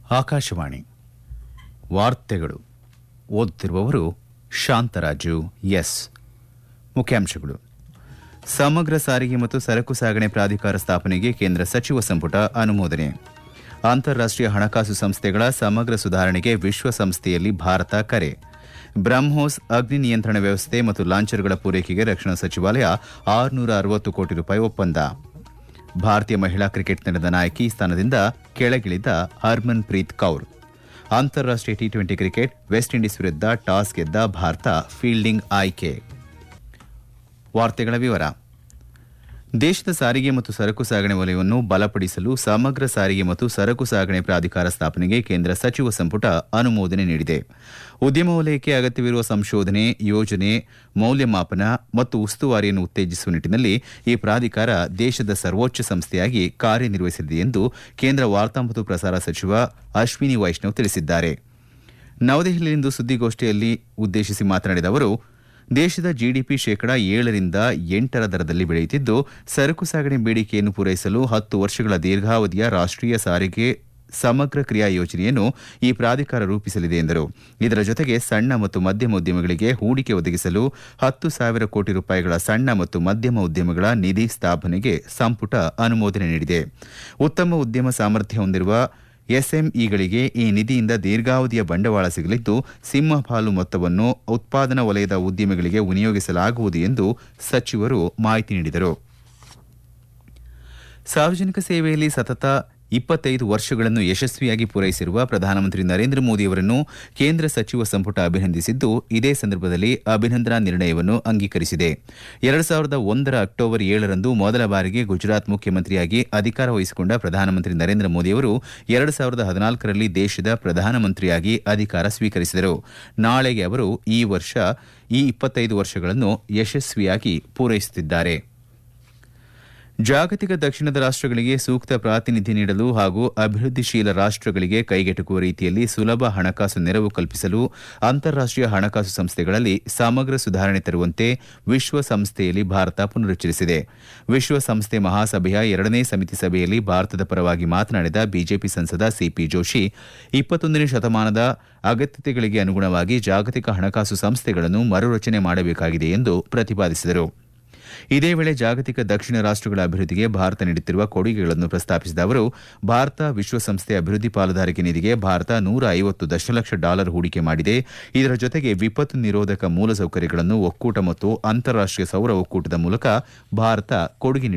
ಆಕಾಶವಾಣಿ ವಾರ್ತೆಗಳು ಓದುತ್ತಿರುವವರು ಶಾಂತರಾಜು ಎಸ್ ಮುಖ್ಯಾಂಶಗಳು ಸಮಗ್ರ ಸಾರಿಗೆ ಮತ್ತು ಸರಕು ಸಾಗಣೆ ಪ್ರಾಧಿಕಾರ ಸ್ಥಾಪನೆಗೆ ಕೇಂದ್ರ ಸಚಿವ ಸಂಪುಟ ಅನುಮೋದನೆ ಅಂತಾರಾಷ್ಟೀಯ ಹಣಕಾಸು ಸಂಸ್ಥೆಗಳ ಸಮಗ್ರ ಸುಧಾರಣೆಗೆ ವಿಶ್ವಸಂಸ್ಥೆಯಲ್ಲಿ ಭಾರತ ಕರೆ ಬ್ರಹ್ಮೋಸ್ ಅಗ್ನಿ ನಿಯಂತ್ರಣ ವ್ಯವಸ್ಥೆ ಮತ್ತು ಲಾಂಚರ್ಗಳ ಪೂರೈಕೆಗೆ ರಕ್ಷಣಾ ಸಚಿವಾಲಯ ಆರುನೂರ ಅರವತ್ತು ಕೋಟಿ ರೂಪಾಯಿ ಒಪ್ಪಂದ ಭಾರತೀಯ ಮಹಿಳಾ ಕ್ರಿಕೆಟ್ ತಂಡದ ನಾಯಕಿ ಸ್ಥಾನದಿಂದ ಕೆಳಗಿಳಿದ ಹರ್ಮನ್ ಪ್ರೀತ್ ಕೌರ್ ಅಂತಾರಾಷ್ಟೀಯ T twenty cricket West Indies ವಿರುದ್ಧ ಟಾಸ್ ಗೆದ್ದ ಭಾರತ ಫೀಲ್ಡಿಂಗ್ ಆಯ್ಕೆ ವಾರ್ತೆಗಳ ವಿವರ ದೇಶದ ಸಾರಿಗೆ ಮತ್ತು ಸರಕು ಸಾಗಣೆ ವಲಯವನ್ನು ಬಲಪಡಿಸಲು ಸಮಗ್ರ ಸಾರಿಗೆ ಮತ್ತು ಸರಕು ಸಾಗಣೆ ಪ್ರಾಧಿಕಾರ ಸ್ಥಾಪನೆಗೆ ಕೇಂದ್ರ ಸಚಿವ ಸಂಪುಟ ಅನುಮೋದನೆ ನೀಡಿದೆ ಉದ್ಯಮ ವಲಯಕ್ಕೆ ಅಗತ್ಯವಿರುವ ಸಂಶೋಧನೆ ಯೋಜನೆ ಮೌಲ್ಯಮಾಪನ ಮತ್ತು ಉಸ್ತುವಾರಿಯನ್ನು ಉತ್ತೇಜಿಸುವ ನಿಟ್ಟಿನಲ್ಲಿ ಈ ಪ್ರಾಧಿಕಾರ ದೇಶದ ಸರ್ವೋಚ್ಚ ಸಂಸ್ಥೆಯಾಗಿ ಕಾರ್ಯನಿರ್ವಹಿಸಲಿದೆ ಎಂದು ಕೇಂದ್ರ ವಾರ್ತಾ ಮತ್ತು ಪ್ರಸಾರ ಸಚಿವ ಅಶ್ವಿನಿ ವೈಷ್ಣವ್ ತಿಳಿಸಿದ್ದಾರೆ ನವದೆಹಲಿಯಲ್ಲಿಂದು ಸುದ್ದಿಗೋಷ್ಠಿಯಲ್ಲಿ ಉದ್ದೇಶಿಸಿ ಮಾತನಾಡಿದ ಅವರು ದೇಶದ ಜಿಡಿಪಿ ಶೇಕಡ ಏಳರಿಂದ ಎಂಟರ ದರದಲ್ಲಿ ಬೆಳೆಯುತ್ತಿದ್ದು ಸರಕು ಸಾಗಣೆ ಬೇಡಿಕೆಯನ್ನು ಪೂರೈಸಲು ಹತ್ತು ವರ್ಷಗಳ ದೀರ್ಘಾವಧಿಯ ರಾಷ್ಟೀಯ ಸಾರಿಗೆ ಸಮಗ್ರ ಕ್ರಿಯಾ ಯೋಜನೆಯನ್ನು ಈ ಪ್ರಾಧಿಕಾರ ರೂಪಿಸಲಿದೆ ಎಂದರು ಇದರ ಜೊತೆಗೆ ಸಣ್ಣ ಮತ್ತು ಮಧ್ಯಮ ಉದ್ಯಮಗಳಿಗೆ ಹೂಡಿಕೆ ಒದಗಿಸಲು ಹತ್ತು ಸಾವಿರ ಕೋಟಿ ರೂಪಾಯಿಗಳ ಸಣ್ಣ ಮತ್ತು ಮಧ್ಯಮ ಉದ್ಯಮಗಳ ನಿಧಿ ಸ್ಥಾಪನೆಗೆ ಸಂಪುಟ ಅನುಮೋದನೆ ನೀಡಿದೆ ಉತ್ತಮ ಉದ್ಯಮ ಸಾಮರ್ಥ್ಯ ಹೊಂದಿರುವ ಎಸ್ಎಂಇಗಳಿಗೆ ಈ ನಿಧಿಯಿಂದ ದೀರ್ಘಾವಧಿಯ ಬಂಡವಾಳ ಸಿಗಲಿದ್ದು ಸಿಂಹಪಾಲು ಮೊತ್ತವನ್ನು ಉತ್ಪಾದನಾ ವಲಯದ ಉದ್ಯಮಿಗಳಿಗೆ ವಿನಿಯೋಗಿಸಲಾಗುವುದು ಎಂದು ಸಚಿವರು ಮಾಹಿತಿ ನೀಡಿದರು ಸಾರ್ವಜನಿಕ ಸೇವೆಯಲ್ಲಿ ಸತತ ಇಪ್ಪತ್ತೈದು ವರ್ಷಗಳನ್ನು ಯಶಸ್ವಿಯಾಗಿ ಪೂರೈಸಿರುವ ಪ್ರಧಾನಮಂತ್ರಿ ನರೇಂದ್ರ ಮೋದಿಯವರನ್ನು ಕೇಂದ್ರ ಸಚಿವ ಸಂಪುಟ ಅಭಿನಂದಿಸಿದ್ದು ಇದೇ ಸಂದರ್ಭದಲ್ಲಿ ಅಭಿನಂದನಾ ನಿರ್ಣಯವನ್ನು ಅಂಗೀಕರಿಸಿದೆ ಎರಡು ಸಾವಿರದ ಒಂದರ ಅಕ್ಟೋಬರ್ ಏಳರಂದು ಮೊದಲ ಬಾರಿಗೆ ಗುಜರಾತ್ ಮುಖ್ಯಮಂತ್ರಿಯಾಗಿ ಅಧಿಕಾರ ವಹಿಸಿಕೊಂಡ ಪ್ರಧಾನಮಂತ್ರಿ ನರೇಂದ್ರ ಮೋದಿಯವರು ಎರಡು ಸಾವಿರದ ಹದಿನಾಲ್ಕರಲ್ಲಿ ದೇಶದ ಪ್ರಧಾನಮಂತ್ರಿಯಾಗಿ ಅಧಿಕಾರ ಸ್ವೀಕರಿಸಿದರು ನಾಳೆಗೆ ಅವರು ಈ ವರ್ಷ ಈ ಇಪ್ಪತ್ತೈದು ವರ್ಷಗಳನ್ನು ಯಶಸ್ವಿಯಾಗಿ ಪೂರೈಸುತ್ತಿದ್ದಾರೆ ಜಾಗತಿಕ ದಕ್ಷಿಣದ ರಾಷ್ಟಗಳಿಗೆ ಸೂಕ್ತ ಪ್ರಾತಿನಿಧ್ಯ ನೀಡಲು ಹಾಗೂ ಅಭಿವೃದ್ಧಿಶೀಲ ರಾಷ್ಟಗಳಿಗೆ ಕೈಗೆಟುಕುವ ರೀತಿಯಲ್ಲಿ ಸುಲಭ ಹಣಕಾಸು ನೆರವು ಕಲ್ಪಿಸಲು ಅಂತಾರಾಷ್ಟೀಯ ಹಣಕಾಸು ಸಂಸ್ಥೆಗಳಲ್ಲಿ ಸಮಗ್ರ ಸುಧಾರಣೆ ತರುವಂತೆ ವಿಶ್ವಸಂಸ್ಥೆಯಲ್ಲಿ ಭಾರತ ಪುನರುಚ್ಚರಿಸಿದೆ ವಿಶ್ವಸಂಸ್ಥೆ ಮಹಾಸಭೆಯ ಎರಡನೇ ಸಮಿತಿ ಸಭೆಯಲ್ಲಿ ಭಾರತದ ಪರವಾಗಿ ಮಾತನಾಡಿದ ಬಿಜೆಪಿ ಸಂಸದ ಸಿಪಿ ಜೋಶಿ ಇಪ್ಪತ್ತೊಂದನೇ ಶತಮಾನದ ಅಗತ್ಯತೆಗಳಿಗೆ ಅನುಗುಣವಾಗಿ ಜಾಗತಿಕ ಹಣಕಾಸು ಸಂಸ್ಥೆಗಳನ್ನು ಮರುರಚನೆ ಮಾಡಬೇಕಾಗಿದೆ ಎಂದು ಪ್ರತಿಪಾದಿಸಿದರು ಇದೇ ವೇಳೆ ಜಾಗತಿಕ ದಕ್ಷಿಣ ರಾಷ್ಟಗಳ ಅಭಿವೃದ್ಧಿಗೆ ಭಾರತ ನೀಡುತ್ತಿರುವ ಕೊಡುಗೆಗಳನ್ನು ಪ್ರಸ್ತಾಪಿಸಿದ ಅವರು ಭಾರತ ವಿಶ್ವಸಂಸ್ಥೆ ಅಭಿವೃದ್ಧಿ ಪಾಲುದಾರಿಕೆ ನಿಧಿಗೆ ಭಾರತ ನೂರ ಐವತ್ತು ದಶಲಕ್ಷ ಡಾಲರ್ ಹೂಡಿಕೆ ಮಾಡಿದೆ ಇದರ ಜೊತೆಗೆ ವಿಪತ್ತು ನಿರೋಧಕ ಮೂಲಸೌಕರ್ಯಗಳನ್ನು ಒಕ್ಕೂಟ ಮತ್ತು ಅಂತಾರಾಷ್ಟೀಯ ಸೌರ ಒಕ್ಕೂಟದ ಮೂಲಕ ಭಾರತ ಕೊಡುಗೆ